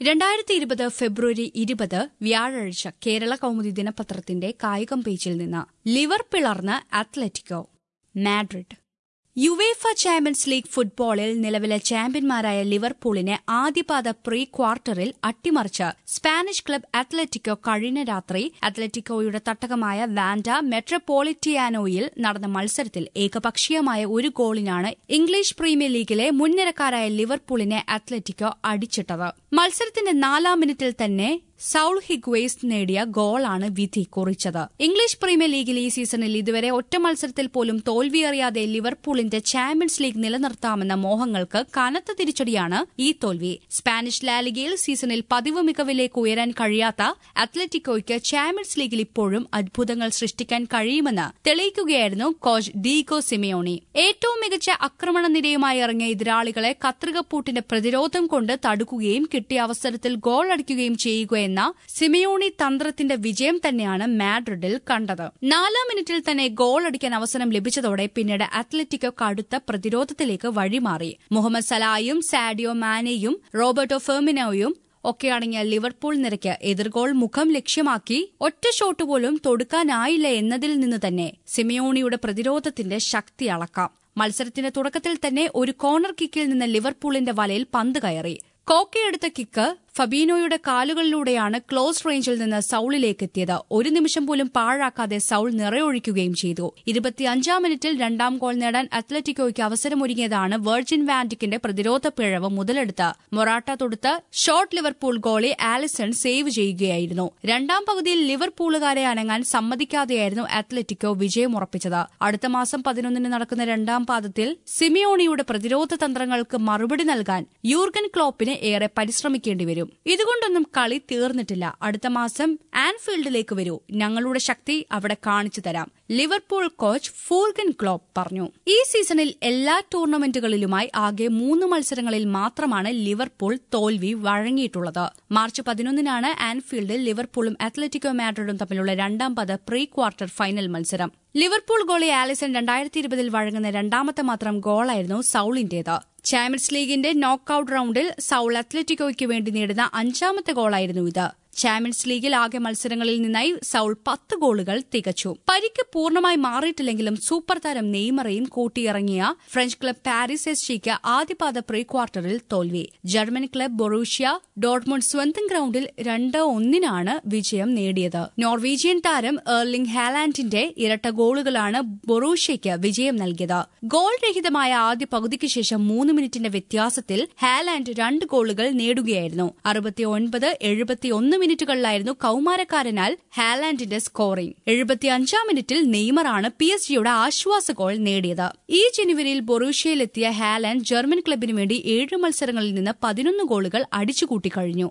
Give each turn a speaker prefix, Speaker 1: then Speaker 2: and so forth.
Speaker 1: രണ്ടായിരത്തി ഇരുപത് ഫെബ്രുവരി ഇരുപത് വ്യാഴാഴ്ച കേരള കൗമുദി ദിനപത്രത്തിന്റെ കായികം പേജിൽ നിന്ന് ലിവർ പിളർന്ന് Atletico Madrid UEFA Champions League ഫുട്ബോളിൽ നിലവിലെ ചാമ്പ്യന്മാരായ ലിവർപൂളിനെ ആദ്യപാദ പ്രീ ക്വാർട്ടറിൽ അട്ടിമറിച്ച് സ്പാനിഷ് ക്ലബ് അത്ലറ്റിക്കോ കഴിഞ്ഞ രാത്രി അത്ലറ്റിക്കോയുടെ തട്ടകമായ വാൻഡ മെട്രോപോളിറ്റിയാനോയിൽ നടന്ന മത്സരത്തിൽ ഏകപക്ഷീയമായ ഒരു ഗോളിനാണ് ഇംഗ്ലീഷ് പ്രീമിയർ ലീഗിലെ മുൻനിരക്കാരായ ലിവർപൂളിനെ അത്ലറ്റിക്കോ അടിച്ചിട്ടത് മത്സരത്തിന്റെ നാലാം മിനിറ്റിൽ തന്നെ സൌൾ ഹിഗ്വേസ് നേടിയ ഗോളാണ് വിധി കുറിച്ചത് ഇംഗ്ലീഷ് പ്രീമിയർ ലീഗിൽ ഈ സീസണിൽ ഇതുവരെ ഒറ്റ മത്സരത്തിൽ പോലും തോൽവിയറിയാതെ ലിവർപൂളിന്റെ ചാമ്പ്യൻസ് ലീഗ് നിലനിർത്താമെന്ന മോഹങ്ങൾക്ക് കനത്ത തിരിച്ചടിയാണ് ഈ തോൽവി സ്പാനിഷ് ലാലിഗയിൽ സീസണിൽ പതിവ് മികവിലേക്ക് ഉയരാൻ കഴിയാത്ത അത്ലറ്റിക്കോയ്ക്ക് ചാമ്പ്യൻസ് ലീഗിൽ ഇപ്പോഴും അത്ഭുതങ്ങൾ സൃഷ്ടിക്കാൻ കഴിയുമെന്ന് തെളിയിക്കുകയായിരുന്നു കോച്ച് ഡീഗോ സിമിയോണി ഏറ്റവും മികച്ച ആക്രമണ നിരയുമായി ഇറങ്ങിയ എതിരാളികളെ കത്രികപ്പൂട്ടിന്റെ പ്രതിരോധം കൊണ്ട് തടുക്കുകയും കിട്ടിയ അവസരത്തിൽ ഗോൾ അടിക്കുകയും ചെയ്യുകയെന്ന സിമിയോണി തന്ത്രത്തിന്റെ വിജയം തന്നെയാണ് മാഡ്രിഡിൽ കണ്ടത് നാലാം മിനിറ്റിൽ തന്നെ ഗോൾ അടിക്കാൻ അവസരം ലഭിച്ചതോടെ പിന്നീട് അത്ലറ്റിക്കോ കടുത്ത പ്രതിരോധത്തിലേക്ക് വഴിമാറി മുഹമ്മദ് സലായും സാഡിയോ മാനെയും റോബർട്ടോ ഫെർമിനോയും ഒക്കെ അടങ്ങിയ ലിവർപൂൾ നിരയ്ക്ക് എതിർഗോൾ മുഖം ലക്ഷ്യമാക്കി ഒറ്റ ഷോട്ട് പോലും തൊടുക്കാനായില്ല എന്നതിൽ നിന്ന് തന്നെ സിമിയോണിയുടെ പ്രതിരോധത്തിന്റെ ശക്തി അളക്കാം മത്സരത്തിന്റെ തുടക്കത്തിൽ തന്നെ ഒരു കോർണർ കിക്കിൽ നിന്ന് ലിവർപൂളിന്റെ വലയിൽ പന്ത് കയറി കോക്കയെടുത്ത കിക്ക് ഫബീനോയുടെ കാലുകളിലൂടെയാണ് ക്ലോസ് റേഞ്ചിൽ നിന്ന് സൌളിലേക്ക് എത്തിയത് ഒരു നിമിഷം പോലും പാഴാക്കാതെ സൌൾ നിറയൊഴിക്കുകയും ചെയ്തു ഇരുപത്തിയഞ്ചാം മിനിറ്റിൽ രണ്ടാം ഗോൾ നേടാൻ അത്ലറ്റിക്കോയ്ക്ക് അവസരമൊരുങ്ങിയതാണ് വെർജിൻ വാൻഡിക്കിന്റെ പ്രതിരോധ പിഴവ് മുതലെടുത്ത് മൊറാട്ട തൊടുത്ത് shot Liverpool goalie Alisson save ചെയ്യുകയായിരുന്നു രണ്ടാം പകുതിയിൽ ലിവർപൂളുകാരെ അനങ്ങാൻ സമ്മതിക്കാതെയായിരുന്നു അത്ലറ്റിക്കോ വിജയമുറപ്പിച്ചത് അടുത്ത മാസം പതിനൊന്നിന് നടക്കുന്ന രണ്ടാം പാദത്തിൽ സിമിയോണിയുടെ പ്രതിരോധ തന്ത്രങ്ങൾക്ക് മറുപടി നൽകാൻ യൂർഗൻ ക്ലോപ്പിന് ഏറെ പരിശ്രമിക്കേണ്ടി വരും ഇതുകൊണ്ടൊന്നും കളി തീർന്നിട്ടില്ല അടുത്ത മാസം ആൻഫീൽഡിലേക്ക് വരൂ ഞങ്ങളുടെ ശക്തി അവിടെ കാണിച്ചു തരാം ലിവർപൂൾ കോച്ച് ഫൂർഗൻ ക്ലോപ്പ് പറഞ്ഞു ഈ സീസണിൽ എല്ലാ ടൂർണമെന്റുകളിലുമായി ആകെ മൂന്ന് മത്സരങ്ങളിൽ മാത്രമാണ് ലിവർപൂൾ തോൽവി വഴങ്ങിയിട്ടുള്ളത് മാർച്ച് പതിനൊന്നിനാണ് ആൻഫീൽഡിൽ ലിവർപൂളും അത്ലറ്റിക്കോ മാഡ്രിഡും തമ്മിലുള്ള രണ്ടാം പദ പ്രീ ക്വാർട്ടർ ഫൈനൽ മത്സരം ലിവർപൂൾ ഗോളി ആലിസൺ രണ്ടായിരത്തി ഇരുപതിൽ വഴങ്ങുന്ന രണ്ടാമത്തെ മാത്രം ഗോളായിരുന്നു സൌളിന്റേത് ചാമ്പ്യൻസ് ലീഗിന്റെ നോക്കൌട്ട് റൌണ്ടിൽ സൌൾ അത്ലറ്റിക്കോയ്ക്ക് വേണ്ടി നേടുന്ന അഞ്ചാമത്തെ ഗോളായിരുന്നു ഇത് ചാമ്പ്യൻസ് ലീഗിൽ ആകെ മത്സരങ്ങളിൽ നിന്നായി സൌൾ പത്ത് ഗോളുകൾ തികച്ചു പരിക്ക് പൂർണ്ണമായി മാറിയിട്ടില്ലെങ്കിലും സൂപ്പർ താരം നെയ്മറയും കൂട്ടിയിറങ്ങിയ ഫ്രഞ്ച് ക്ലബ് പാരീസ് എസ് ജിക്ക് ആദ്യപാദ പ്രീ ക്വാർട്ടറിൽ തോൽവി ജർമ്മൻ ക്ലബ് ബൊറൂഷ്യ ഡോട്ട്മുണ്ട് സ്വന്തം ഗ്രൌണ്ടിൽ രണ്ട് ഒന്നിനാണ് വിജയം നേടിയത് നോർവീജിയൻ താരം എർലിംഗ് ഹാലാൻഡിന്റെ ഇരട്ട ഗോളുകളാണ് ബൊറൂഷ്യയ്ക്ക് വിജയം നൽകിയത് ഗോൾ രഹിതമായ ആദ്യ പകുതിക്ക് ശേഷം മൂന്ന് മിനിറ്റിന്റെ വ്യത്യാസത്തിൽ ഹാലാൻഡ് രണ്ട് ഗോളുകൾ നേടുകയായിരുന്നു അറുപത്തിയൊൻപത് എഴുപത്തിയൊന്ന് മിനിറ്റുകളിലായിരുന്നു കൌമാരക്കാരനാൽ ഹാലാൻഡിന്റെ സ്കോറിംഗ് എഴുപത്തിയഞ്ചാം മിനിറ്റിൽ നെയ്മറാണ് പി എസ് ജിയുടെ ആശ്വാസ ഗോൾ നേടിയത് ഈ ജനുവരിയിൽ ബൊറൂഷ്യയിലെത്തിയ ഹാലാൻഡ് ജർമ്മൻ ക്ലബിനു വേണ്ടി ഏഴ് മത്സരങ്ങളിൽ നിന്ന് പതിനൊന്ന് ഗോളുകൾ അടിച്ചുകൂട്ടിക്കഴിഞ്ഞു